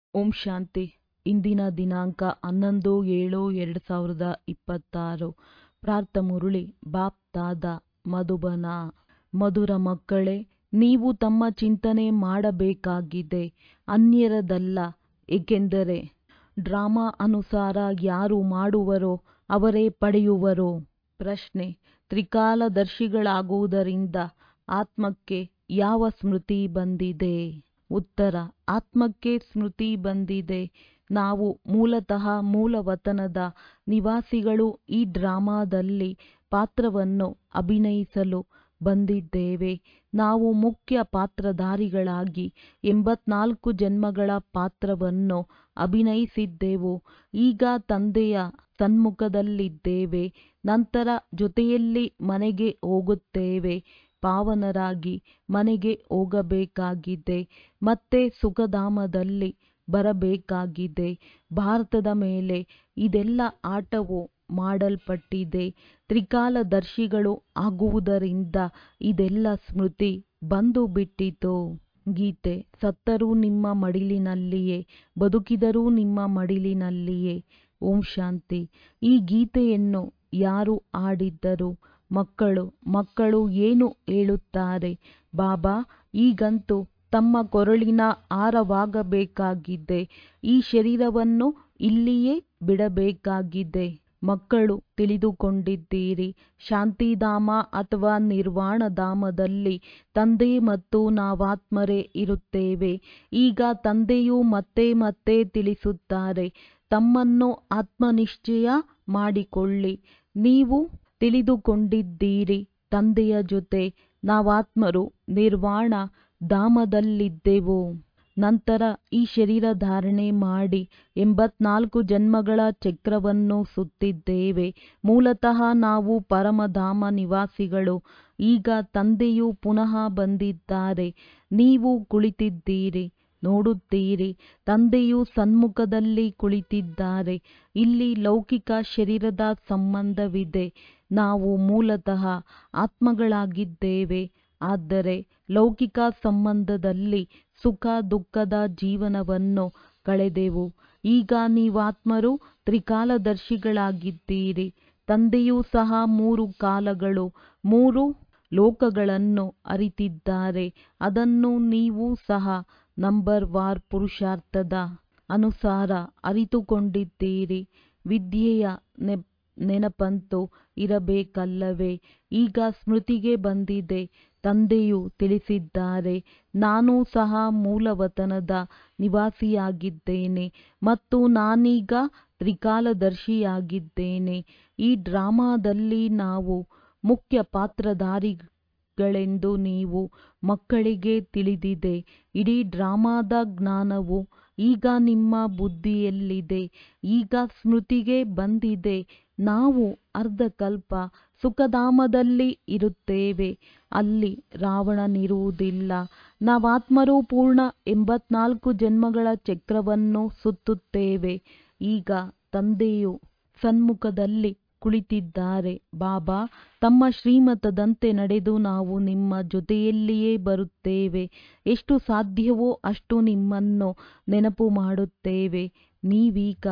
ಓಂ ಶಾಂತಿ ಇಂದಿನ ದಿನಾಂಕ ಹನ್ನೊಂದು ಏಳು ಎರಡು ಸಾವಿರದ ಇಪ್ಪತ್ತಾರು ಪ್ರಾರ್ಥ ಮುರಳಿ ಬಾಪ್ ದಾದ ಮಧುಬನ ಮಧುರ ಮಕ್ಕಳೇ ನೀವು ತಮ್ಮ ಚಿಂತನೆ ಮಾಡಬೇಕಾಗಿದೆ ಅನ್ಯರದಲ್ಲ ಏಕೆಂದರೆ ಡ್ರಾಮಾ ಅನುಸಾರ ಯಾರು ಮಾಡುವರೋ ಅವರೇ ಪಡೆಯುವರು ಪ್ರಶ್ನೆ ತ್ರಿಕಾಲದರ್ಶಿಗಳಾಗುವುದರಿಂದ ಆತ್ಮಕ್ಕೆ ಯಾವ ಸ್ಮೃತಿ ಬಂದಿದೆ ಉತ್ತರ ಆತ್ಮಕ್ಕೆ ಸ್ಮೃತಿ ಬಂದಿದೆ ನಾವು ಮೂಲತಃ ಮೂಲವತನದ ನಿವಾಸಿಗಳು ಈ ಡ್ರಾಮಾದಲ್ಲಿ ಪಾತ್ರವನ್ನು ಅಭಿನಯಿಸಲು ಬಂದಿದ್ದೇವೆ ನಾವು ಮುಖ್ಯ ಪಾತ್ರಧಾರಿಗಳಾಗಿ ಎಂಬತ್ನಾಲ್ಕು ಜನ್ಮಗಳ ಪಾತ್ರವನ್ನು ಅಭಿನಯಿಸಿದ್ದೆವು ಈಗ ತಂದೆಯ ಸನ್ಮುಖದಲ್ಲಿದ್ದೇವೆ ನಂತರ ಜೊತೆಯಲ್ಲಿ ಮನೆಗೆ ಹೋಗುತ್ತೇವೆ ಪಾವನರಾಗಿ ಮನೆಗೆ ಹೋಗಬೇಕಾಗಿದೆ ಮತ್ತೆ ಸುಖಧಾಮದಲ್ಲಿ ಬರಬೇಕಾಗಿದೆ ಭಾರತದ ಮೇಲೆ ಇದೆಲ್ಲ ಆಟವು ಮಾಡಲ್ಪಟ್ಟಿದೆ ತ್ರಿಕಾಲದರ್ಶಿಗಳು ಆಗುವುದರಿಂದ ಇದೆಲ್ಲ ಸ್ಮೃತಿ ಬಂದು ಬಿಟ್ಟಿತು ಗೀತೆ ಸತ್ತರೂ ನಿಮ್ಮ ಮಡಿಲಿನಲ್ಲಿಯೇ ಬದುಕಿದರೂ ನಿಮ್ಮ ಮಡಿಲಿನಲ್ಲಿಯೇ ಓಂ ಶಾಂತಿ ಈ ಗೀತೆಯನ್ನು ಯಾರು ಆಡಿದ್ದರು ಮಕ್ಕಳು ಮಕ್ಕಳು ಏನು ಹೇಳುತ್ತಾರೆ ಬಾಬಾ ಈಗಂತೂ ತಮ್ಮ ಕೊರಳಿನ ಹಾರವಾಗಬೇಕಾಗಿದೆ ಈ ಶರೀರವನ್ನು ಇಲ್ಲಿಯೇ ಬಿಡಬೇಕಾಗಿದೆ ಮಕ್ಕಳು ತಿಳಿದುಕೊಂಡಿದ್ದೀರಿ ಶಾಂತಿಧಾಮ ಅಥವಾ ನಿರ್ವಾಣಧಾಮದಲ್ಲಿ ತಂದೆ ಮತ್ತು ನಾವಾತ್ಮರೇ ಇರುತ್ತೇವೆ ಈಗ ತಂದೆಯು ಮತ್ತೆ ಮತ್ತೆ ತಿಳಿಸುತ್ತಾರೆ ತಮ್ಮನ್ನು ಆತ್ಮನಿಶ್ಚಯ ಮಾಡಿಕೊಳ್ಳಿ ನೀವು ತಿಳಿದುಕೊಂಡಿದ್ದೀರಿ ತಂದೆಯ ಜೊತೆ ನಾವಾತ್ಮರು ನಿರ್ವಾಣ ಧಾಮದಲ್ಲಿದ್ದೆವು ನಂತರ ಈ ಶರೀರ ಧಾರಣೆ ಮಾಡಿ ಎಂಬತ್ನಾಲ್ಕು ಜನ್ಮಗಳ ಚಕ್ರವನ್ನು ಸುತ್ತಿದ್ದೇವೆ ಮೂಲತಃ ನಾವು ಪರಮಧಾಮ ನಿವಾಸಿಗಳು ಈಗ ತಂದೆಯು ಪುನಃ ಬಂದಿದ್ದಾರೆ ನೀವು ಕುಳಿತಿದ್ದೀರಿ ನೋಡುತ್ತೀರಿ ತಂದೆಯು ಸನ್ಮುಖದಲ್ಲಿ ಕುಳಿತಿದ್ದಾರೆ ಇಲ್ಲಿ ಲೌಕಿಕ ಶರೀರದ ಸಂಬಂಧವಿದೆ ನಾವು ಮೂಲತಃ ಆತ್ಮಗಳಾಗಿದ್ದೇವೆ ಆದರೆ ಲೌಕಿಕ ಸಂಬಂಧದಲ್ಲಿ ಸುಖ ದುಃಖದ ಜೀವನವನ್ನು ಕಳೆದೆವು ಈಗ ನೀವಾತ್ಮರು ತ್ರಿಕಾಲದರ್ಶಿಗಳಾಗಿದ್ದೀರಿ ತಂದೆಯೂ ಸಹ ಮೂರು ಕಾಲಗಳು ಮೂರು ಲೋಕಗಳನ್ನು ಅರಿತಿದ್ದಾರೆ ಅದನ್ನು ನೀವು ಸಹ ನಂಬರ್ ವಾರ್ ಪುರುಷಾರ್ಥದ ಅನುಸಾರ ಅರಿತುಕೊಂಡಿದ್ದೀರಿ ವಿದ್ಯೆಯ ನೆನಪಂತೂ ಇರಬೇಕಲ್ಲವೇ ಈಗ ಸ್ಮೃತಿಗೆ ಬಂದಿದೆ ತಂದೆಯು ತಿಳಿಸಿದ್ದಾರೆ ನಾನು ಸಹ ಮೂಲವತನದ ನಿವಾಸಿಯಾಗಿದ್ದೇನೆ ಮತ್ತು ನಾನೀಗ ತ್ರಿಕಾಲದರ್ಶಿಯಾಗಿದ್ದೇನೆ ಈ ಡ್ರಾಮಾದಲ್ಲಿ ನಾವು ಮುಖ್ಯ ಪಾತ್ರಧಾರಿಗಳೆಂದು ನೀವು ಮಕ್ಕಳಿಗೆ ತಿಳಿದಿದೆ ಇಡೀ ಡ್ರಾಮಾದ ಜ್ಞಾನವು ಈಗ ನಿಮ್ಮ ಬುದ್ಧಿಯಲ್ಲಿದೆ ಈಗ ಸ್ಮೃತಿಗೆ ಬಂದಿದೆ ನಾವು ಅರ್ಧಕಲ್ಪ ಸುಖಧಾಮದಲ್ಲಿ ಇರುತ್ತೇವೆ ಅಲ್ಲಿ ರಾವಣನಿರುವುದಿಲ್ಲ ನಾವಾತ್ಮರು ಪೂರ್ಣ ಎಂಬತ್ನಾಲ್ಕು ಜನ್ಮಗಳ ಚಕ್ರವನ್ನು ಸುತ್ತುತ್ತೇವೆ ಈಗ ತಂದೆಯು ಸನ್ಮುಖದಲ್ಲಿ ಕುಳಿತಿದ್ದಾರೆ ಬಾಬಾ ತಮ್ಮ ಶ್ರೀಮತದಂತೆ ನಡೆದು ನಾವು ನಿಮ್ಮ ಜೊತೆಯಲ್ಲಿಯೇ ಬರುತ್ತೇವೆ ಎಷ್ಟು ಸಾಧ್ಯವೋ ಅಷ್ಟು ನಿಮ್ಮನ್ನು ನೆನಪು ಮಾಡುತ್ತೇವೆ ನೀವೀಗ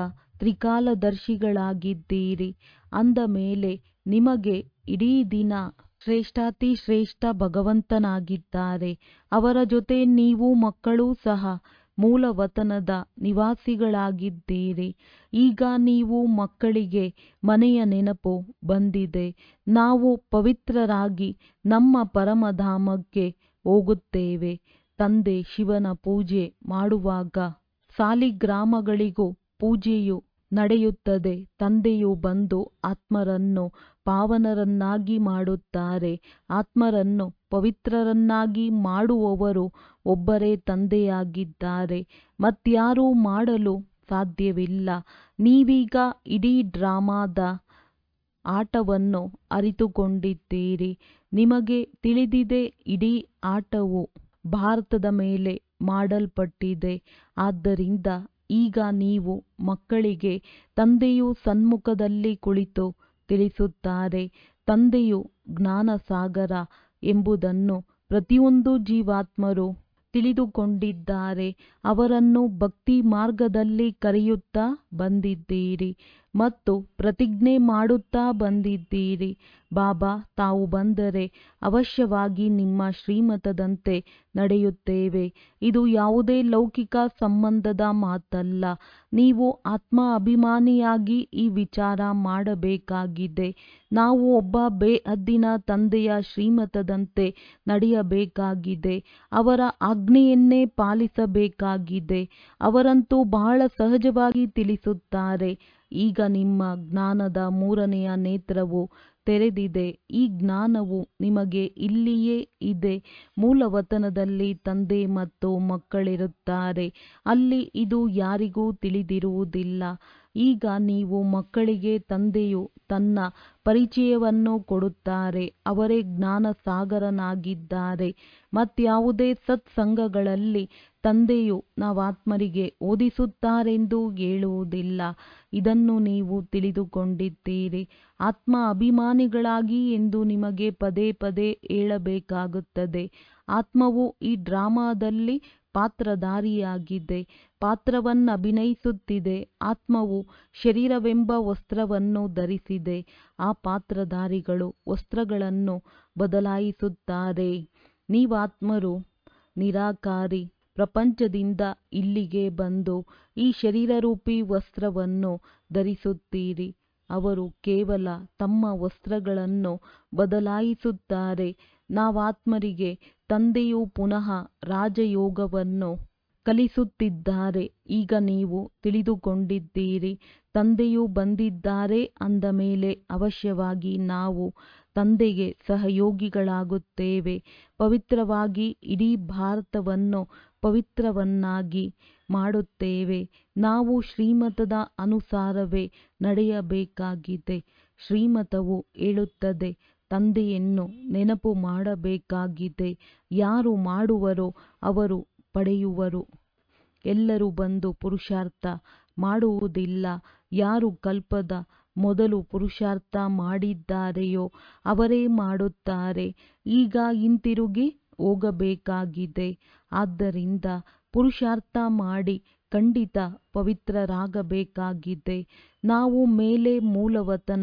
ತ್ರಿಕಾಲದರ್ಶಿಗಳಾಗಿದ್ದೀರಿ ಅಂದ ಮೇಲೆ ನಿಮಗೆ ಇಡೀ ದಿನ ಶ್ರೇಷ್ಠಾತಿ ಶ್ರೇಷ್ಠ ಭಗವಂತನಾಗಿದ್ದಾರೆ ಅವರ ಜೊತೆ ನೀವು ಮಕ್ಕಳೂ ಸಹ ಮೂಲವತನದ ನಿವಾಸಿಗಳಾಗಿದ್ದೀರಿ ಈಗ ನೀವು ಮಕ್ಕಳಿಗೆ ಮನೆಯ ನೆನಪು ಬಂದಿದೆ ನಾವು ಪವಿತ್ರರಾಗಿ ನಮ್ಮ ಪರಮಧಾಮಕ್ಕೆ ಹೋಗುತ್ತೇವೆ ತಂದೆ ಶಿವನ ಪೂಜೆ ಮಾಡುವಾಗ ಸಾಲಿಗ್ರಾಮಗಳಿಗೂ ಪೂಜೆಯು ನಡೆಯುತ್ತದೆ ತಂದೆಯು ಬಂದು ಆತ್ಮರನ್ನು ಪಾವನರನ್ನಾಗಿ ಮಾಡುತ್ತಾರೆ ಆತ್ಮರನ್ನು ಪವಿತ್ರರನ್ನಾಗಿ ಮಾಡುವವರು ಒಬ್ಬರೇ ತಂದೆಯಾಗಿದ್ದಾರೆ ಮತ್ಯಾರೂ ಮಾಡಲು ಸಾಧ್ಯವಿಲ್ಲ ನೀವೀಗ ಇಡೀ ಡ್ರಾಮಾದ ಆಟವನ್ನು ಅರಿತುಕೊಂಡಿದ್ದೀರಿ ನಿಮಗೆ ತಿಳಿದಿದೆ ಇಡೀ ಆಟವು ಭಾರತದ ಮೇಲೆ ಮಾಡಲ್ಪಟ್ಟಿದೆ ಆದ್ದರಿಂದ ಈಗ ನೀವು ಮಕ್ಕಳಿಗೆ ತಂದೆಯು ಸನ್ಮುಖದಲ್ಲಿ ಕುಳಿತು ತಿಳಿಸುತ್ತಾರೆ ತಂದೆಯು ಜ್ಞಾನಸಾಗರ ಎಂಬುದನ್ನು ಪ್ರತಿಯೊಂದು ಜೀವಾತ್ಮರು ತಿಳಿದುಕೊಂಡಿದ್ದಾರೆ ಅವರನ್ನು ಭಕ್ತಿ ಮಾರ್ಗದಲ್ಲಿ ಕರೆಯುತ್ತಾ ಬಂದಿದ್ದೀರಿ ಮತ್ತು ಪ್ರತಿಜ್ಞೆ ಮಾಡುತ್ತಾ ಬಂದಿದ್ದೀರಿ ಬಾಬಾ ತಾವು ಬಂದರೆ ಅವಶ್ಯವಾಗಿ ನಿಮ್ಮ ಶ್ರೀಮತದಂತೆ ನಡೆಯುತ್ತೇವೆ ಇದು ಯಾವುದೇ ಲೌಕಿಕ ಸಂಬಂಧದ ಮಾತಲ್ಲ ನೀವು ಆತ್ಮ ಅಭಿಮಾನಿಯಾಗಿ ಈ ವಿಚಾರ ಮಾಡಬೇಕಾಗಿದೆ ನಾವು ಒಬ್ಬ ಬೇಹದ್ದಿನ ತಂದೆಯ ಶ್ರೀಮತದಂತೆ ನಡೆಯಬೇಕಾಗಿದೆ ಅವರ ಆಜ್ಞೆಯನ್ನೇ ಪಾಲಿಸಬೇಕಾಗಿದೆ ಅವರಂತೂ ಬಹಳ ಸಹಜವಾಗಿ ತಿಳಿಸುತ್ತಾರೆ ಈಗ ನಿಮ್ಮ ಜ್ಞಾನದ ಮೂರನೆಯ ನೇತ್ರವು ತೆರೆದಿದೆ ಈ ಜ್ಞಾನವು ನಿಮಗೆ ಇಲ್ಲಿಯೇ ಇದೆ ಮೂಲವತನದಲ್ಲಿ ತಂದೆ ಮತ್ತು ಮಕ್ಕಳಿರುತ್ತಾರೆ ಅಲ್ಲಿ ಇದು ಯಾರಿಗೂ ತಿಳಿದಿರುವುದಿಲ್ಲ ಈಗ ನೀವು ಮಕ್ಕಳಿಗೆ ತಂದೆಯು ತನ್ನ ಪರಿಚಯವನ್ನು ಕೊಡುತ್ತಾರೆ ಅವರೇ ಜ್ಞಾನ ಸಾಗರನಾಗಿದ್ದಾರೆ ಮತ್ಯಾವುದೇ ಸತ್ಸಂಗಗಳಲ್ಲಿ ತಂದೆಯು ನಾವಾತ್ಮರಿಗೆ ಓದಿಸುತ್ತಾರೆಂದು ಹೇಳುವುದಿಲ್ಲ ಇದನ್ನು ನೀವು ತಿಳಿದುಕೊಂಡಿದ್ದೀರಿ ಆತ್ಮ ಅಭಿಮಾನಿಗಳಾಗಿ ಎಂದು ನಿಮಗೆ ಪದೇ ಪದೇ ಹೇಳಬೇಕಾಗುತ್ತದೆ ಆತ್ಮವು ಈ ಡ್ರಾಮಾದಲ್ಲಿ ಪಾತ್ರಧಾರಿಯಾಗಿದೆ ಪಾತ್ರವನ್ನು ಅಭಿನಯಿಸುತ್ತಿದೆ ಆತ್ಮವು ಶರೀರವೆಂಬ ವಸ್ತ್ರವನ್ನು ಧರಿಸಿದೆ ಆ ಪಾತ್ರಧಾರಿಗಳು ವಸ್ತ್ರಗಳನ್ನು ಬದಲಾಯಿಸುತ್ತಾರೆ ನೀವಾತ್ಮರು ನಿರಾಕಾರಿ ಪ್ರಪಂಚದಿಂದ ಇಲ್ಲಿಗೆ ಬಂದು ಈ ಶರೀರರೂಪಿ ವಸ್ತ್ರವನ್ನು ಧರಿಸುತ್ತೀರಿ ಅವರು ಕೇವಲ ತಮ್ಮ ವಸ್ತ್ರಗಳನ್ನು ಬದಲಾಯಿಸುತ್ತಾರೆ ನಾವಾತ್ಮರಿಗೆ ತಂದೆಯು ಪುನಃ ರಾಜಯೋಗವನ್ನು ಕಲಿಸುತ್ತಿದ್ದಾರೆ ಈಗ ನೀವು ತಿಳಿದುಕೊಂಡಿದ್ದೀರಿ ತಂದೆಯು ಬಂದಿದ್ದಾರೆ ಅಂದ ಮೇಲೆ ಅವಶ್ಯವಾಗಿ ನಾವು ತಂದೆಗೆ ಸಹಯೋಗಿಗಳಾಗುತ್ತೇವೆ ಪವಿತ್ರವಾಗಿ ಇಡೀ ಭಾರತವನ್ನು ಪವಿತ್ರವನ್ನಾಗಿ ಮಾಡುತ್ತೇವೆ ನಾವು ಶ್ರೀಮತದ ಅನುಸಾರವೇ ನಡೆಯಬೇಕಾಗಿದೆ ಶ್ರೀಮತವು ಹೇಳುತ್ತದೆ ತಂದೆಯನ್ನು ನೆನಪು ಮಾಡಬೇಕಾಗಿದೆ ಯಾರು ಮಾಡುವರೋ ಅವರು ಪಡೆಯುವರು ಎಲ್ಲರೂ ಬಂದು ಪುರುಷಾರ್ಥ ಮಾಡುವುದಿಲ್ಲ ಯಾರು ಕಲ್ಪದ ಮೊದಲು ಪುರುಷಾರ್ಥ ಮಾಡಿದ್ದಾರೆಯೋ ಅವರೇ ಮಾಡುತ್ತಾರೆ ಈಗ ಹಿಂತಿರುಗಿ ಹೋಗಬೇಕಾಗಿದೆ ಆದ್ದರಿಂದ ಪುರುಷಾರ್ಥ ಮಾಡಿ ಖಂಡಿತ ಪವಿತ್ರರಾಗಬೇಕಾಗಿದೆ ನಾವು ಮೇಲೆ ಮೂಲವತನ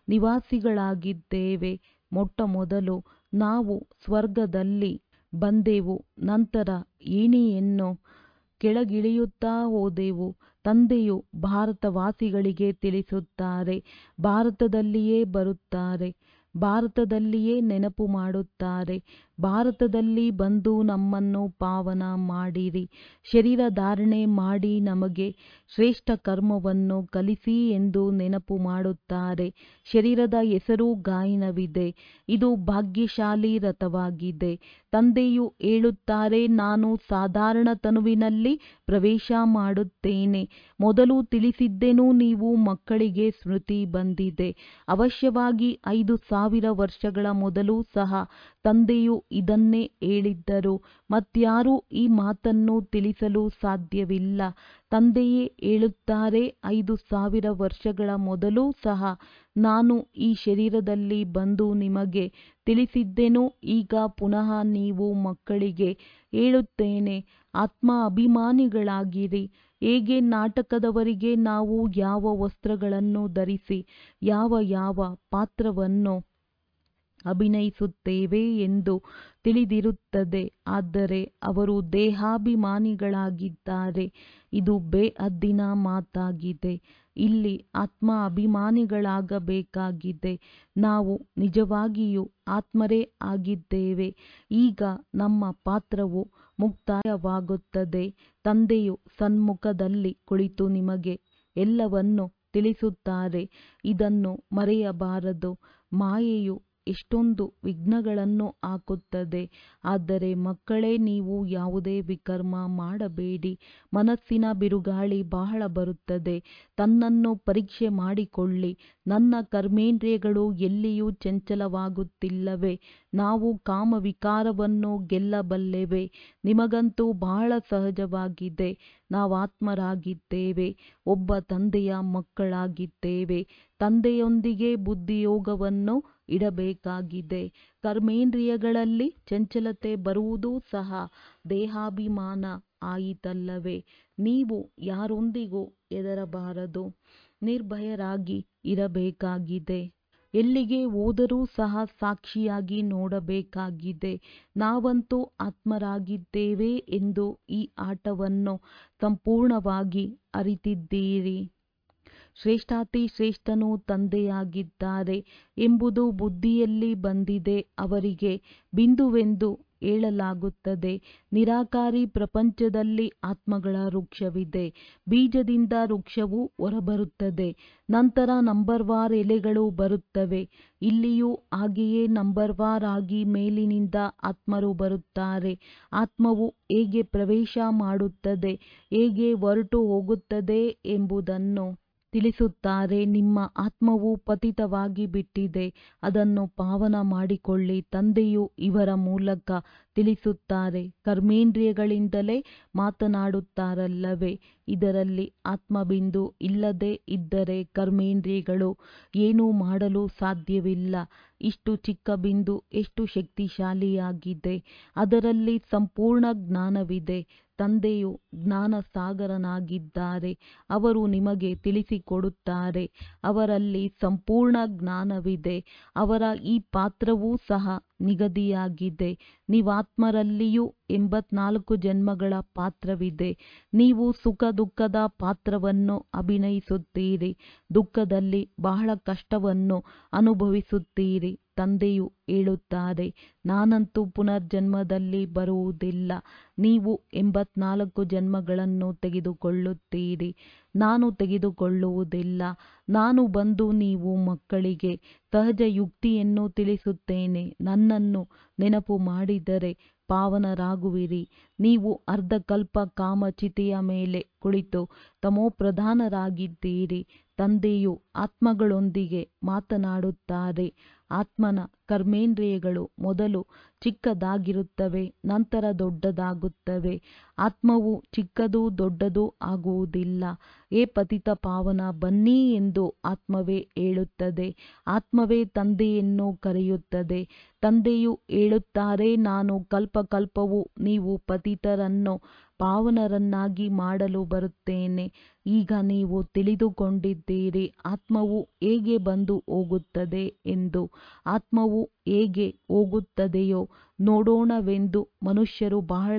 ನಿವಾಸಿಗಳಾಗಿದ್ದೇವೆ ಮೊಟ್ಟ ಮೊದಲು ನಾವು ಸ್ವರ್ಗದಲ್ಲಿ ಬಂದೆವು ನಂತರ ಏಣಿಯನ್ನು ಕೆಳಗಿಳಿಯುತ್ತಾ ಹೋದೆವು ತಂದೆಯು ಭಾರತವಾಸಿಗಳಿಗೆ ತಿಳಿಸುತ್ತಾರೆ ಭಾರತದಲ್ಲಿಯೇ ಬರುತ್ತಾರೆ ಭಾರತದಲ್ಲಿಯೇ ನೆನಪು ಮಾಡುತ್ತಾರೆ ಭಾರತದಲ್ಲಿ ಬಂದು ನಮ್ಮನ್ನು ಪಾವನ ಮಾಡಿರಿ ಶರೀರ ಧಾರಣೆ ಮಾಡಿ ನಮಗೆ ಶ್ರೇಷ್ಠ ಕರ್ಮವನ್ನು ಕಲಿಸಿ ಎಂದು ನೆನಪು ಮಾಡುತ್ತಾರೆ ಶರೀರದ ಹೆಸರು ಗಾಯನವಿದೆ ಇದು ಭಾಗ್ಯಶಾಲಿ ರಥವಾಗಿದೆ ತಂದೆಯು ಹೇಳುತ್ತಾರೆ ನಾನು ಸಾಧಾರಣ ತನುವಿನಲ್ಲಿ ಪ್ರವೇಶ ಮಾಡುತ್ತೇನೆ ಮೊದಲು ತಿಳಿಸಿದ್ದೆನು ನೀವು ಮಕ್ಕಳಿಗೆ ಸ್ಮೃತಿ ಬಂದಿದೆ ಅವಶ್ಯವಾಗಿ ಐದು ಸಾವಿರ ವರ್ಷಗಳ ಮೊದಲು ಸಹ ತಂದೆಯು ಇದನ್ನೇ ಹೇಳಿದ್ದರು ಮತ್ಯಾರೂ ಈ ಮಾತನ್ನು ತಿಳಿಸಲು ಸಾಧ್ಯವಿಲ್ಲ ತಂದೆಯೇ ಹೇಳುತ್ತಾರೆ ಐದು ಸಾವಿರ ವರ್ಷಗಳ ಮೊದಲು ಸಹ ನಾನು ಈ ಶರೀರದಲ್ಲಿ ಬಂದು ನಿಮಗೆ ತಿಳಿಸಿದ್ದೆನು ಈಗ ಪುನಃ ನೀವು ಮಕ್ಕಳಿಗೆ ಹೇಳುತ್ತೇನೆ ಆತ್ಮ ಅಭಿಮಾನಿಗಳಾಗಿರಿ ಹೇಗೆ ನಾಟಕದವರಿಗೆ ನಾವು ಯಾವ ವಸ್ತ್ರಗಳನ್ನು ಧರಿಸಿ ಯಾವ ಯಾವ ಪಾತ್ರವನ್ನು ಅಭಿನಯಿಸುತ್ತೇವೆ ಎಂದು ತಿಳಿದಿರುತ್ತದೆ ಆದರೆ ಅವರು ದೇಹಾಭಿಮಾನಿಗಳಾಗಿದ್ದಾರೆ ಇದು ಬೇಹದ್ದಿನ ಮಾತಾಗಿದೆ ಇಲ್ಲಿ ಆತ್ಮ ಅಭಿಮಾನಿಗಳಾಗಬೇಕಾಗಿದೆ ನಾವು ನಿಜವಾಗಿಯೂ ಆತ್ಮರೇ ಆಗಿದ್ದೇವೆ ಈಗ ನಮ್ಮ ಪಾತ್ರವು ಮುಕ್ತಾಯವಾಗುತ್ತದೆ ತಂದೆಯು ಸನ್ಮುಖದಲ್ಲಿ ಕುಳಿತು ನಿಮಗೆ ಎಲ್ಲವನ್ನು ತಿಳಿಸುತ್ತಾರೆ ಇದನ್ನು ಮರೆಯಬಾರದು ಮಾಯೆಯು ಎಷ್ಟೊಂದು ವಿಘ್ನಗಳನ್ನು ಹಾಕುತ್ತದೆ ಆದರೆ ಮಕ್ಕಳೇ ನೀವು ಯಾವುದೇ ವಿಕರ್ಮ ಮಾಡಬೇಡಿ ಮನಸ್ಸಿನ ಬಿರುಗಾಳಿ ಬಹಳ ಬರುತ್ತದೆ ತನ್ನನ್ನು ಪರೀಕ್ಷೆ ಮಾಡಿಕೊಳ್ಳಿ ನನ್ನ ಕರ್ಮೇಂದ್ರಿಯಗಳು ಎಲ್ಲಿಯೂ ಚಂಚಲವಾಗುತ್ತಿಲ್ಲವೇ ನಾವು ಕಾಮವಿಕಾರವನ್ನು ಗೆಲ್ಲಬಲ್ಲೆವೆ ನಿಮಗಂತೂ ಬಹಳ ಸಹಜವಾಗಿದೆ ನಾವಾತ್ಮರಾಗಿದ್ದೇವೆ ಒಬ್ಬ ತಂದೆಯ ಮಕ್ಕಳಾಗಿದ್ದೇವೆ ತಂದೆಯೊಂದಿಗೆ ಬುದ್ಧಿಯೋಗವನ್ನು ಇಡಬೇಕಾಗಿದೆ ಕರ್ಮೇಂದ್ರಿಯಗಳಲ್ಲಿ ಚಂಚಲತೆ ಬರುವುದೂ ಸಹ ದೇಹಾಭಿಮಾನ ಆಯಿತಲ್ಲವೇ ನೀವು ಯಾರೊಂದಿಗೂ ಹೆದರಬಾರದು ನಿರ್ಭಯರಾಗಿ ಇರಬೇಕಾಗಿದೆ ಎಲ್ಲಿಗೆ ಹೋದರೂ ಸಹ ಸಾಕ್ಷಿಯಾಗಿ ನೋಡಬೇಕಾಗಿದೆ ನಾವಂತೂ ಆತ್ಮರಾಗಿದ್ದೇವೆ ಎಂದು ಈ ಆಟವನ್ನು ಸಂಪೂರ್ಣವಾಗಿ ಅರಿತಿದ್ದೀರಿ ಶ್ರೇಷ್ಠಾತಿ ಶ್ರೇಷ್ಠನು ತಂದೆಯಾಗಿದ್ದಾರೆ ಎಂಬುದು ಬುದ್ಧಿಯಲ್ಲಿ ಬಂದಿದೆ ಅವರಿಗೆ ಬಿಂದುವೆಂದು ಹೇಳಲಾಗುತ್ತದೆ ನಿರಾಕಾರಿ ಪ್ರಪಂಚದಲ್ಲಿ ಆತ್ಮಗಳ ವೃಕ್ಷವಿದೆ ಬೀಜದಿಂದ ವೃಕ್ಷವು ಹೊರಬರುತ್ತದೆ ನಂತರ ನಂಬರ್ವಾರ್ ಎಲೆಗಳು ಬರುತ್ತವೆ ಇಲ್ಲಿಯೂ ಹಾಗೆಯೇ ನಂಬರ್ವಾರ್ ಆಗಿ ಮೇಲಿನಿಂದ ಆತ್ಮರು ಬರುತ್ತಾರೆ ಆತ್ಮವು ಹೇಗೆ ಪ್ರವೇಶ ಮಾಡುತ್ತದೆ ಹೇಗೆ ಹೊರಟು ಹೋಗುತ್ತದೆ ಎಂಬುದನ್ನು ತಿಳಿಸುತ್ತಾರೆ ನಿಮ್ಮ ಆತ್ಮವು ಪತಿತವಾಗಿ ಬಿಟ್ಟಿದೆ ಅದನ್ನು ಪಾವನ ಮಾಡಿಕೊಳ್ಳಿ ತಂದೆಯು ಇವರ ಮೂಲಕ ತಿಳಿಸುತ್ತಾರೆ ಕರ್ಮೇಂದ್ರಿಯಗಳಿಂದಲೇ ಮಾತನಾಡುತ್ತಾರಲ್ಲವೇ ಇದರಲ್ಲಿ ಆತ್ಮಬಿಂದು ಇಲ್ಲದೆ ಇದ್ದರೆ ಕರ್ಮೇಂದ್ರಿಯಗಳು ಏನೂ ಮಾಡಲು ಸಾಧ್ಯವಿಲ್ಲ ಇಷ್ಟು ಚಿಕ್ಕ ಬಿಂದು ಎಷ್ಟು ಶಕ್ತಿಶಾಲಿಯಾಗಿದೆ ಅದರಲ್ಲಿ ಸಂಪೂರ್ಣ ಜ್ಞಾನವಿದೆ ತಂದೆಯು ಜ್ಞಾನ ಸಾಗರನಾಗಿದ್ದಾರೆ ಅವರು ನಿಮಗೆ ತಿಳಿಸಿಕೊಡುತ್ತಾರೆ ಅವರಲ್ಲಿ ಸಂಪೂರ್ಣ ಜ್ಞಾನವಿದೆ ಅವರ ಈ ಪಾತ್ರವೂ ಸಹ ನಿಗದಿಯಾಗಿದೆ ನೀವಾತ್ಮರಲ್ಲಿಯೂ ಎಂಬತ್ನಾಲ್ಕು ಜನ್ಮಗಳ ಪಾತ್ರವಿದೆ ನೀವು ಸುಖ ದುಃಖದ ಪಾತ್ರವನ್ನು ಅಭಿನಯಿಸುತ್ತೀರಿ ದುಃಖದಲ್ಲಿ ಬಹಳ ಕಷ್ಟವನ್ನು ಅನುಭವಿಸುತ್ತೀರಿ ತಂದೆಯು ಹೇಳುತ್ತಾರೆ ನಾನಂತೂ ಪುನರ್ಜನ್ಮದಲ್ಲಿ ಬರುವುದಿಲ್ಲ ನೀವು ಎಂಬತ್ನಾಲ್ಕು ಜನ್ಮಗಳನ್ನು ತೆಗೆದುಕೊಳ್ಳುತ್ತೀರಿ ನಾನು ತೆಗೆದುಕೊಳ್ಳುವುದಿಲ್ಲ ನಾನು ಬಂದು ನೀವು ಮಕ್ಕಳಿಗೆ ಸಹಜ ಯುಕ್ತಿಯನ್ನು ತಿಳಿಸುತ್ತೇನೆ ನನ್ನನ್ನು ನೆನಪು ಮಾಡಿದರೆ ಪಾವನರಾಗುವಿರಿ ನೀವು ಅರ್ಧಕಲ್ಪ ಕಾಮಚಿತೆಯ ಮೇಲೆ ಕುಳಿತು ತಮೋಪ್ರಧಾನರಾಗಿದ್ದೀರಿ ತಂದೆಯು ಆತ್ಮಗಳೊಂದಿಗೆ ಮಾತನಾಡುತ್ತಾರೆ ಆತ್ಮನ ಕರ್ಮೇಂದ್ರಿಯಗಳು ಮೊದಲು ಚಿಕ್ಕದಾಗಿರುತ್ತವೆ ನಂತರ ದೊಡ್ಡದಾಗುತ್ತವೆ ಆತ್ಮವು ಚಿಕ್ಕದು ದೊಡ್ಡದು ಆಗುವುದಿಲ್ಲ ಏ ಪತಿತ ಪಾವನ ಬನ್ನಿ ಎಂದು ಆತ್ಮವೇ ಹೇಳುತ್ತದೆ ಆತ್ಮವೇ ತಂದೆಯನ್ನು ಕರೆಯುತ್ತದೆ ತಂದೆಯು ಹೇಳುತ್ತಾರೆ ನಾನು ಕಲ್ಪಕಲ್ಪವು ನೀವು ಪತಿತರನ್ನು ಪಾವನರನ್ನಾಗಿ ಮಾಡಲು ಬರುತ್ತೇನೆ ಈಗ ನೀವು ತಿಳಿದುಕೊಂಡಿದ್ದೀರಿ ಆತ್ಮವು ಹೇಗೆ ಬಂದು ಹೋಗುತ್ತದೆ ಎಂದು ಆತ್ಮವು ಹೇಗೆ ಹೋಗುತ್ತದೆಯೋ ನೋಡೋಣವೆಂದು ಮನುಷ್ಯರು ಬಹಳ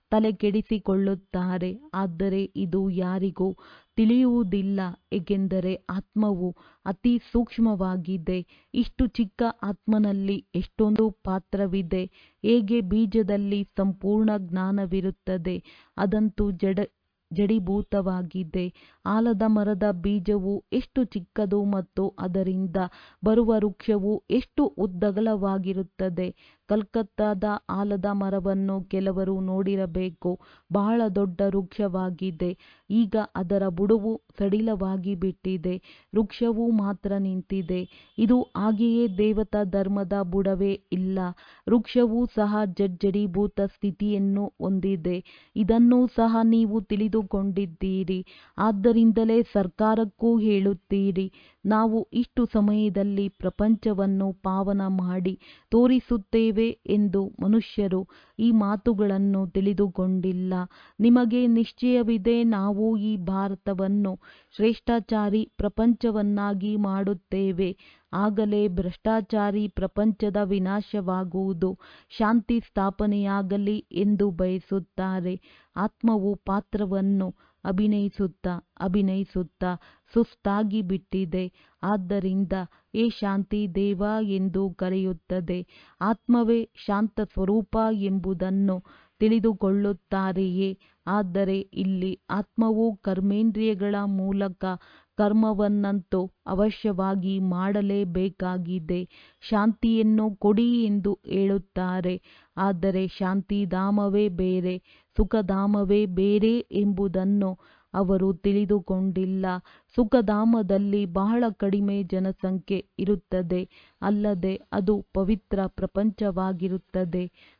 ತಲೆಕೆಡಿಸಿಕೊಳ್ಳುತ್ತಾರೆ ಆದರೆ ಇದು ಯಾರಿಗೂ ತಿಳಿಯುವುದಿಲ್ಲ ಏಕೆಂದರೆ ಆತ್ಮವು ಅತಿ ಸೂಕ್ಷ್ಮವಾಗಿದೆ ಇಷ್ಟು ಚಿಕ್ಕ ಆತ್ಮನಲ್ಲಿ ಎಷ್ಟೊಂದು ಪಾತ್ರವಿದೆ ಹೇಗೆ ಬೀಜದಲ್ಲಿ ಸಂಪೂರ್ಣ ಜ್ಞಾನವಿರುತ್ತದೆ ಅದಂತೂ ಜಡ ಜಡೀಭೂತವಾಗಿದೆ ಆಲದ ಮರದ ಬೀಜವು ಎಷ್ಟು ಚಿಕ್ಕದು ಮತ್ತು ಅದರಿಂದ ಬರುವ ವೃಕ್ಷವು ಎಷ್ಟು ಉದ್ದಗಲವಾಗಿರುತ್ತದೆ ಕಲ್ಕತ್ತಾದ ಆಲದ ಮರವನ್ನು ಕೆಲವರು ನೋಡಿರಬೇಕು ಬಹಳ ದೊಡ್ಡ ವೃಕ್ಷವಾಗಿದೆ ಈಗ ಅದರ ಬುಡವು ಸಡಿಲವಾಗಿ ಬಿಟ್ಟಿದೆ ವೃಕ್ಷವು ಮಾತ್ರ ನಿಂತಿದೆ ಇದು ಹಾಗೆಯೇ ದೇವತಾ ಧರ್ಮದ ಬುಡವೇ ಇಲ್ಲ ವೃಕ್ಷವೂ ಸಹ ಜಡ್ಜಡೀಭೂತ ಸ್ಥಿತಿಯನ್ನು ಹೊಂದಿದೆ ಇದನ್ನೂ ಸಹ ನೀವು ತಿಳಿದುಕೊಂಡಿದ್ದೀರಿ ಆದ್ದರಿಂದಲೇ ಸರ್ಕಾರಕ್ಕೂ ಹೇಳುತ್ತೀರಿ ನಾವು ಇಷ್ಟು ಸಮಯದಲ್ಲಿ ಪ್ರಪಂಚವನ್ನು ಪಾವನ ಮಾಡಿ ತೋರಿಸುತ್ತೇವೆ ಎಂದು ಮನುಷ್ಯರು ಈ ಮಾತುಗಳನ್ನು ತಿಳಿದುಕೊಂಡಿಲ್ಲ ನಿಮಗೆ ನಿಶ್ಚಯವಿದೆ ನಾವು ಈ ಭಾರತವನ್ನು ಶ್ರೇಷ್ಠಾಚಾರಿ ಪ್ರಪಂಚವನ್ನಾಗಿ ಮಾಡುತ್ತೇವೆ ಆಗಲೇ ಭ್ರಷ್ಟಾಚಾರಿ ಪ್ರಪಂಚದ ವಿನಾಶವಾಗುವುದು ಶಾಂತಿ ಸ್ಥಾಪನೆಯಾಗಲಿ ಎಂದು ಬಯಸುತ್ತಾರೆ ಆತ್ಮವು ಪಾತ್ರವನ್ನು ಅಭಿನಯಿಸುತ್ತಾ ಅಭಿನಯಿಸುತ್ತಾ ಸುಸ್ತಾಗಿ ಬಿಟ್ಟಿದೆ ಆದ್ದರಿಂದ ಏ ಶಾಂತಿ ದೇವ ಎಂದು ಕರೆಯುತ್ತದೆ ಆತ್ಮವೇ ಶಾಂತ ಸ್ವರೂಪ ಎಂಬುದನ್ನು ತಿಳಿದುಕೊಳ್ಳುತ್ತಾರೆಯೇ ಆದರೆ ಇಲ್ಲಿ ಆತ್ಮವು ಕರ್ಮೇಂದ್ರಿಯಗಳ ಮೂಲಕ ಕರ್ಮವನ್ನಂತೂ ಅವಶ್ಯವಾಗಿ ಮಾಡಲೇಬೇಕಾಗಿದೆ ಶಾಂತಿಯನ್ನು ಕೊಡಿ ಎಂದು ಹೇಳುತ್ತಾರೆ ಆದರೆ ಶಾಂತಿಧಾಮವೇ ಬೇರೆ ಸುಖಧಾಮವೇ ಬೇರೆ ಎಂಬುದನ್ನು ಅವರು ತಿಳಿದುಕೊಂಡಿಲ್ಲ ಸುಖಧಾಮದಲ್ಲಿ ಬಹಳ ಕಡಿಮೆ ಜನಸಂಖ್ಯೆ ಇರುತ್ತದೆ ಅಲ್ಲದೆ ಅದು ಪವಿತ್ರ ಪ್ರಪಂಚವಾಗಿರುತ್ತದೆ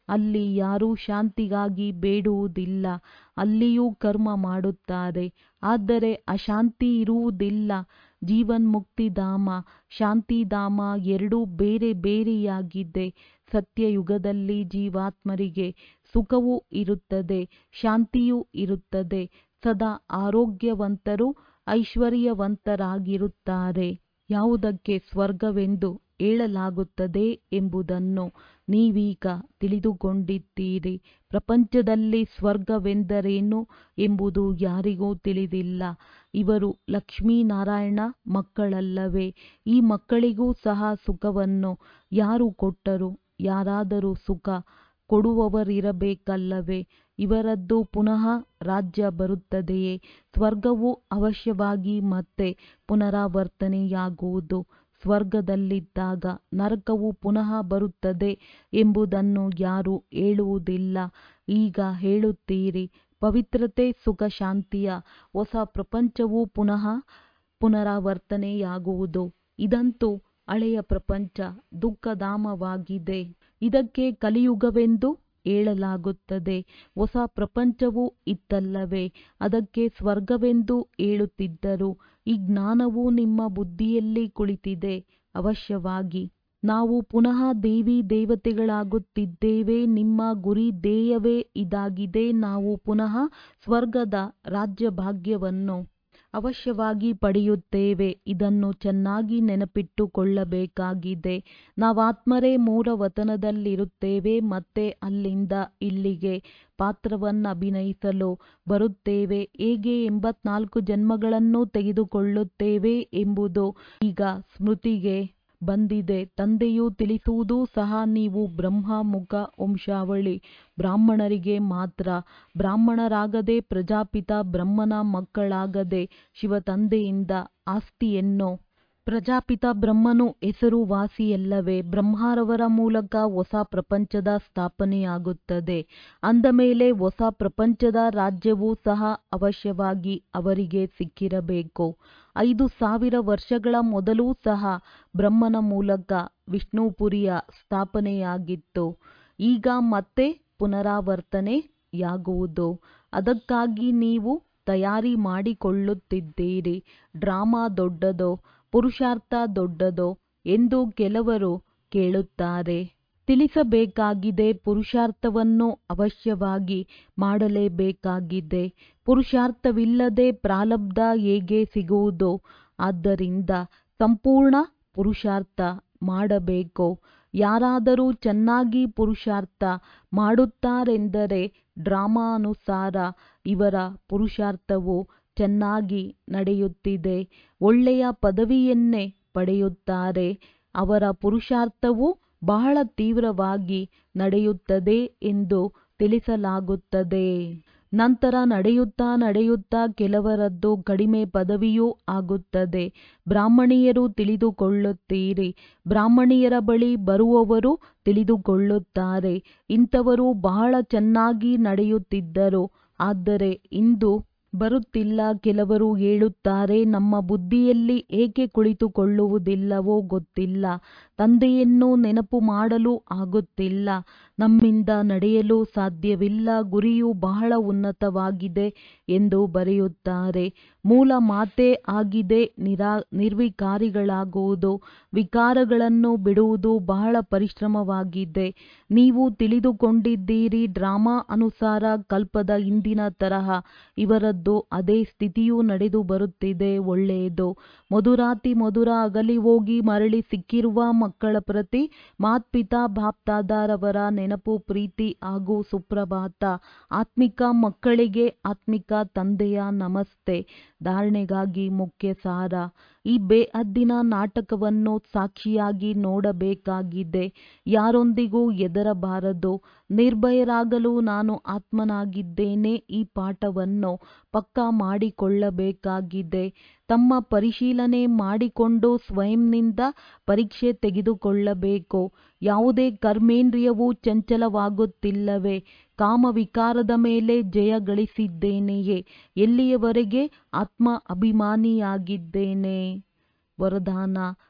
ಅಲ್ಲಿ ಯಾರೂ ಶಾಂತಿಗಾಗಿ ಬೇಡುವುದಿಲ್ಲ ಅಲ್ಲಿಯೂ ಕರ್ಮ ಮಾಡುತ್ತಾರೆ ಆದರೆ ಅಶಾಂತಿ ಇರುವುದಿಲ್ಲ ಜೀವನ್ಮುಕ್ತಿಧಾಮ ಶಾಂತಿಧಾಮ ಎರಡೂ ಬೇರೆ ಬೇರೆಯಾಗಿದೆ ಸತ್ಯಯುಗದಲ್ಲಿ ಜೀವಾತ್ಮರಿಗೆ ಸುಖವೂ ಇರುತ್ತದೆ ಶಾಂತಿಯೂ ಇರುತ್ತದೆ ಸದಾ ಆರೋಗ್ಯವಂತರು ಐಶ್ವರ್ಯವಂತರಾಗಿರುತ್ತಾರೆ ಯಾವುದಕ್ಕೆ ಸ್ವರ್ಗವೆಂದು ಹೇಳಲಾಗುತ್ತದೆ ಎಂಬುದನ್ನು ನೀವೀಗ ತಿಳಿದುಕೊಂಡಿದ್ದೀರಿ ಪ್ರಪಂಚದಲ್ಲಿ ಸ್ವರ್ಗವೆಂದರೇನು ಎಂಬುದು ಯಾರಿಗೂ ತಿಳಿದಿಲ್ಲ ಇವರು ಲಕ್ಷ್ಮೀನಾರಾಯಣ ಮಕ್ಕಳಲ್ಲವೇ ಈ ಮಕ್ಕಳಿಗೂ ಸಹ ಸುಖವನ್ನು ಯಾರು ಕೊಟ್ಟರು ಯಾರಾದರೂ ಸುಖ ಕೊಡುವವರಿರಬೇಕಲ್ಲವೇ ಇವರದ್ದು ಪುನಃ ರಾಜ್ಯ ಬರುತ್ತದೆಯೇ ಸ್ವರ್ಗವು ಅವಶ್ಯವಾಗಿ ಮತ್ತೆ ಪುನರಾವರ್ತನೆಯಾಗುವುದು ಸ್ವರ್ಗದಲ್ಲಿದ್ದಾಗ ನರಕವು ಪುನಃ ಬರುತ್ತದೆ ಎಂಬುದನ್ನು ಯಾರೂ ಹೇಳುವುದಿಲ್ಲ ಈಗ ಹೇಳುತ್ತೀರಿ ಪವಿತ್ರತೆ ಸುಖ ಶಾಂತಿಯ ಹೊಸ ಪ್ರಪಂಚವು ಪುನಃ ಪುನರಾವರ್ತನೆಯಾಗುವುದು ಇದಂತೂ ಹಳೆಯ ಪ್ರಪಂಚ ದುಃಖಧಾಮವಾಗಿದೆ ಇದಕ್ಕೆ ಕಲಿಯುಗವೆಂದು ಹೇಳಲಾಗುತ್ತದೆ ಹೊಸ ಪ್ರಪಂಚವೂ ಇತ್ತಲ್ಲವೇ ಅದಕ್ಕೆ ಸ್ವರ್ಗವೆಂದು ಹೇಳುತ್ತಿದ್ದರು ಈ ಜ್ಞಾನವು ನಿಮ್ಮ ಬುದ್ಧಿಯಲ್ಲಿ ಕುಳಿತಿದೆ ಅವಶ್ಯವಾಗಿ ನಾವು ಪುನಃ ದೇವಿ ದೇವತೆಗಳಾಗುತ್ತಿದ್ದೇವೆ ನಿಮ್ಮ ಗುರಿ ಧ್ಯೇಯವೇ ಇದಾಗಿದೆ ನಾವು ಪುನಃ ಸ್ವರ್ಗದ ರಾಜ್ಯಭಾಗ್ಯವನ್ನು ಅವಶ್ಯವಾಗಿ ಪಡೆಯುತ್ತೇವೆ ಇದನ್ನು ಚೆನ್ನಾಗಿ ನೆನಪಿಟ್ಟುಕೊಳ್ಳಬೇಕಾಗಿದೆ ನಾವಾತ್ಮರೇ ಮೂರ ವತನದಲ್ಲಿರುತ್ತೇವೆ ಮತ್ತೆ ಅಲ್ಲಿಂದ ಇಲ್ಲಿಗೆ ಪಾತ್ರವನ್ನಭಿನಯಿಸಲು ಬರುತ್ತೇವೆ ಹೇಗೆ ಎಂಬತ್ನಾಲ್ಕು ಜನ್ಮಗಳನ್ನು ತೆಗೆದುಕೊಳ್ಳುತ್ತೇವೆ ಎಂಬುದು ಈಗ ಸ್ಮೃತಿಗೆ ಬಂದಿದೆ ತಂದೆಯು ತಿಳಿಸುವುದೂ ಸಹ ನೀವು ಬ್ರಹ್ಮ ಮುಖ ವಂಶಾವಳಿ ಬ್ರಾಹ್ಮಣರಿಗೆ ಮಾತ್ರ ಬ್ರಾಹ್ಮಣರಾಗದೆ ಪ್ರಜಾಪಿತ ಬ್ರಹ್ಮನ ಮಕ್ಕಳಾಗದೆ ಶಿವತಂದೆಯಿಂದ ಆಸ್ತಿಯನ್ನು ಪ್ರಜಾಪಿತ ಬ್ರಹ್ಮನು ಹೆಸರುವಾಸಿಯಲ್ಲವೇ ಬ್ರಹ್ಮರವರ ಮೂಲಕ ಹೊಸ ಪ್ರಪಂಚದ ಸ್ಥಾಪನೆಯಾಗುತ್ತದೆ ಅಂದಮೇಲೆ ಹೊಸ ಪ್ರಪಂಚದ ರಾಜ್ಯವೂ ಸಹ ಅವಶ್ಯವಾಗಿ ಅವರಿಗೆ ಸಿಕ್ಕಿರಬೇಕು ಐದು ಸಾವಿರ ವರ್ಷಗಳ ಮೊದಲೂ ಸಹ ಬ್ರಹ್ಮನ ಮೂಲಕ ವಿಷ್ಣುಪುರಿಯ ಸ್ಥಾಪನೆಯಾಗಿತ್ತು ಈಗ ಮತ್ತೆ ಪುನರಾವರ್ತನೆಯಾಗುವುದು ಅದಕ್ಕಾಗಿ ನೀವು ತಯಾರಿ ಮಾಡಿಕೊಳ್ಳುತ್ತಿದ್ದೀರಿ ಡ್ರಾಮಾ ದೊಡ್ಡದೋ ಪುರುಷಾರ್ಥ ದೊಡ್ಡದೋ ಎಂದು ಕೆಲವರು ಕೇಳುತ್ತಾರೆ ತಿಳಿಸಬೇಕಾಗಿದೆ ಪುರುಷಾರ್ಥವನ್ನು ಅವಶ್ಯವಾಗಿ ಮಾಡಲೇಬೇಕಾಗಿದೆ ಪುರುಷಾರ್ಥವಿಲ್ಲದೆ ಪ್ರಾರಬ್ಧ ಹೇಗೆ ಸಿಗುವುದು ಆದ್ದರಿಂದ ಸಂಪೂರ್ಣ ಪುರುಷಾರ್ಥ ಮಾಡಬೇಕು ಯಾರಾದರೂ ಚೆನ್ನಾಗಿ ಪುರುಷಾರ್ಥ ಮಾಡುತ್ತಾರೆಂದರೆ ಡ್ರಾಮಾನುಸಾರ ಇವರ ಪುರುಷಾರ್ಥವು ಚೆನ್ನಾಗಿ ನಡೆಯುತ್ತಿದೆ ಒಳ್ಳೆಯ ಪದವಿಯನ್ನೇ ಪಡೆಯುತ್ತಾರೆ ಅವರ ಪುರುಷಾರ್ಥವು ಬಹಳ ತೀವ್ರವಾಗಿ ನಡೆಯುತ್ತದೆ ಎಂದು ತಿಳಿಸಲಾಗುತ್ತದೆ ನಂತರ ನಡೆಯುತ್ತಾ ನಡೆಯುತ್ತಾ ಕೆಲವರದ್ದು ಕಡಿಮೆ ಪದವಿಯೂ ಆಗುತ್ತದೆ ಬ್ರಾಹ್ಮಣಿಯರು ತಿಳಿದುಕೊಳ್ಳುತ್ತೀರಿ ಬ್ರಾಹ್ಮಣಿಯರ ಬಳಿ ಬರುವವರು ತಿಳಿದುಕೊಳ್ಳುತ್ತಾರೆ ಇಂಥವರು ಬಹಳ ಚೆನ್ನಾಗಿ ನಡೆಯುತ್ತಿದ್ದರು ಆದರೆ ಇಂದು ಬರುತ್ತಿಲ್ಲ ಕೆಲವರು ಹೇಳುತ್ತಾರೆ ನಮ್ಮ ಬುದ್ಧಿಯಲ್ಲಿ ಏಕೆ ಕುಳಿತುಕೊಳ್ಳುವುದಿಲ್ಲವೋ ಗೊತ್ತಿಲ್ಲ ತಂದೆಯನ್ನು ನೆನಪು ಮಾಡಲು ಆಗುತ್ತಿಲ್ಲ ನಮ್ಮಿಂದ ನಡೆಯಲು ಸಾಧ್ಯವಿಲ್ಲ ಗುರಿಯು ಬಹಳ ಉನ್ನತವಾಗಿದೆ ಎಂದು ಬರೆಯುತ್ತಾರೆ ಮೂಲ ಮಾತೇ ಆಗಿದೆ ನಿರಾ ನಿರ್ವಿಕಾರಿಗಳಾಗುವುದು ವಿಕಾರಗಳನ್ನು ಬಿಡುವುದು ಬಹಳ ಪರಿಶ್ರಮವಾಗಿದೆ ನೀವು ತಿಳಿದುಕೊಂಡಿದ್ದೀರಿ ಡ್ರಾಮಾ ಅನುಸಾರ ಕಲ್ಪದ ಹಿಂದಿನ ತರಹ ಇವರದ್ದು ಅದೇ ಸ್ಥಿತಿಯೂ ನಡೆದು ಬರುತ್ತಿದೆ ಒಳ್ಳೆಯದು ಮಧುರಾತಿ ಮಧುರ ಅಗಲಿ ಹೋಗಿ ಮರಳಿ ಸಿಕ್ಕಿರುವ ಮಕ್ಕಳ ಪ್ರತಿ ಮಾತ್ಪಿತಾ ಬಾಪ್ದಾದಾರವರ ನೆನಪು ಪ್ರೀತಿ ಹಾಗೂ ಸುಪ್ರಭಾತ ಆತ್ಮಿಕ ಮಕ್ಕಳಿಗೆ ಆತ್ಮಿಕ ತಂದೆಯ ನಮಸ್ತೆ ಧಾರಣೆಗಾಗಿ ಮುಖ್ಯ ಸಾರ ಈ ಬೇಹದ್ದಿನ ನಾಟಕವನ್ನು ಸಾಕ್ಷಿಯಾಗಿ ನೋಡಬೇಕಾಗಿದೆ ಯಾರೊಂದಿಗೂ ಹೆದರಬಾರದು ನಿರ್ಭಯರಾಗಲು ನಾನು ಆತ್ಮನಾಗಿದ್ದೇನೆ ಈ ಪಾಠವನ್ನು ಪಕ್ಕಾ ಮಾಡಿಕೊಳ್ಳಬೇಕಾಗಿದೆ ತಮ್ಮ ಪರಿಶೀಲನೆ ಮಾಡಿಕೊಂಡು ಸ್ವಯಂನಿಂದ ಪರೀಕ್ಷೆ ತೆಗೆದುಕೊಳ್ಳಬೇಕು ಯಾವುದೇ ಕರ್ಮೇಂದ್ರಿಯವೂ ಚಂಚಲವಾಗುತ್ತಿಲ್ಲವೇ ಕಾಮವಿಕಾರದ ಮೇಲೆ ಜಯ ಗಳಿಸಿದ್ದೇನೆಯೇ ಎಲ್ಲಿಯವರೆಗೆ ಆತ್ಮ ಅಭಿಮಾನಿಯಾಗಿದ್ದೇನೆ ವರದಾನ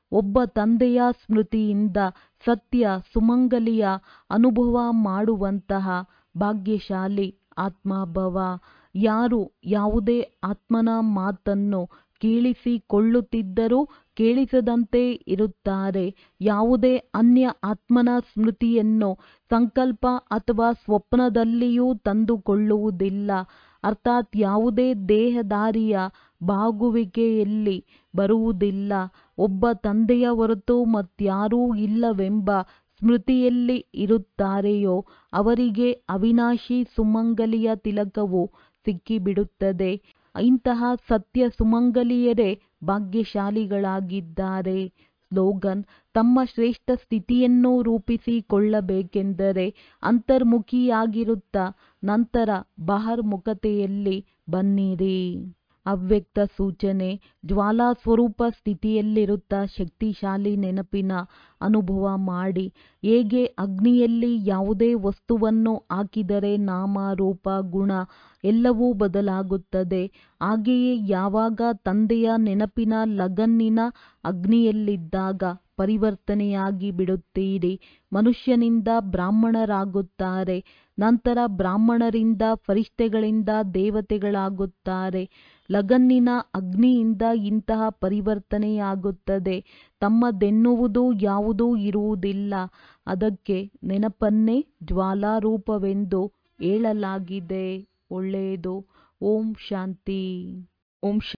ಒಬ್ಬ ತಂದೆಯ ಸ್ಮೃತಿಯಿಂದ ಸತ್ಯ ಸುಮಂಗಲಿಯ ಅನುಭವ ಮಾಡುವಂತಹ ಭಾಗ್ಯಶಾಲಿ ಆತ್ಮಭವ ಯಾರು ಯಾವುದೇ ಆತ್ಮನ ಮಾತನ್ನು ಕೇಳಿಸಿಕೊಳ್ಳುತ್ತಿದ್ದರೂ ಕೇಳಿಸದಂತೆ ಇರುತ್ತಾರೆ ಯಾವುದೇ ಅನ್ಯ ಆತ್ಮನ ಸ್ಮೃತಿಯನ್ನು ಸಂಕಲ್ಪ ಅಥವಾ ಸ್ವಪ್ನದಲ್ಲಿಯೂ ತಂದುಕೊಳ್ಳುವುದಿಲ್ಲ ಅರ್ಥಾತ್ ಯಾವುದೇ ದೇಹದಾರಿಯ ಬಾಗುವಿಕೆಯಲ್ಲಿ ಬರುವುದಿಲ್ಲ ಒಬ್ಬ ತಂದೆಯ ಹೊರತು ಮತ್ಯಾರೂ ಇಲ್ಲವೆಂಬ ಸ್ಮೃತಿಯಲ್ಲಿ ಇರುತ್ತಾರೆಯೋ ಅವರಿಗೆ ಅವಿನಾಶಿ ಸುಮಂಗಲಿಯ ತಿಲಕವು ಸಿಕ್ಕಿಬಿಡುತ್ತದೆ ಇಂತಹ ಸತ್ಯ ಸುಮಂಗಲಿಯರೇ ಭಾಗ್ಯಶಾಲಿಗಳಾಗಿದ್ದಾರೆ ಸ್ಲೋಗನ್ ತಮ್ಮ ಶ್ರೇಷ್ಠ ಸ್ಥಿತಿಯನ್ನು ರೂಪಿಸಿಕೊಳ್ಳಬೇಕೆಂದರೆ ಅಂತರ್ಮುಖಿಯಾಗಿರುತ್ತಾ ನಂತರ ಬಹಿರ್ಮುಖತೆಯಲ್ಲಿ ಬನ್ನಿರಿ ಅವ್ಯಕ್ತ ಸೂಚನೆ ಜ್ವಾಲಾ ಸ್ವರೂಪ ಸ್ಥಿತಿಯಲ್ಲಿರುತ್ತಾ ಶಕ್ತಿಶಾಲಿ ನೆನಪಿನ ಅನುಭವ ಮಾಡಿ ಹೇಗೆ ಅಗ್ನಿಯಲ್ಲಿ ಯಾವುದೇ ವಸ್ತುವನ್ನು ಹಾಕಿದರೆ ನಾಮ ರೂಪ ಗುಣ ಎಲ್ಲವೂ ಬದಲಾಗುತ್ತದೆ ಹಾಗೆಯೇ ಯಾವಾಗ ತಂದೆಯ ನೆನಪಿನ ಲಗನ್ನಿನ ಅಗ್ನಿಯಲ್ಲಿದ್ದಾಗ ಪರಿವರ್ತನೆಯಾಗಿ ಬಿಡುತ್ತೀರಿ ಮನುಷ್ಯನಿಂದ ಬ್ರಾಹ್ಮಣರಾಗುತ್ತಾರೆ ನಂತರ ಬ್ರಾಹ್ಮಣರಿಂದ ಫರಿಷ್ಠೆಗಳಿಂದ ದೇವತೆಗಳಾಗುತ್ತಾರೆ ಲಗನ್ನಿನ ಅಗ್ನಿಯಿಂದ ಇಂತಹ ಪರಿವರ್ತನೆಯಾಗುತ್ತದೆ ತಮ್ಮದೆನ್ನುವುದು ಯಾವುದೂ ಇರುವುದಿಲ್ಲ ಅದಕ್ಕೆ ನೆನಪನ್ನೇ ಜ್ವಾಲಾರೂಪವೆಂದು ಹೇಳಲಾಗಿದೆ ಒಳ್ಳೆಯದು ಓಂ ಶಾಂತಿ ಓಂ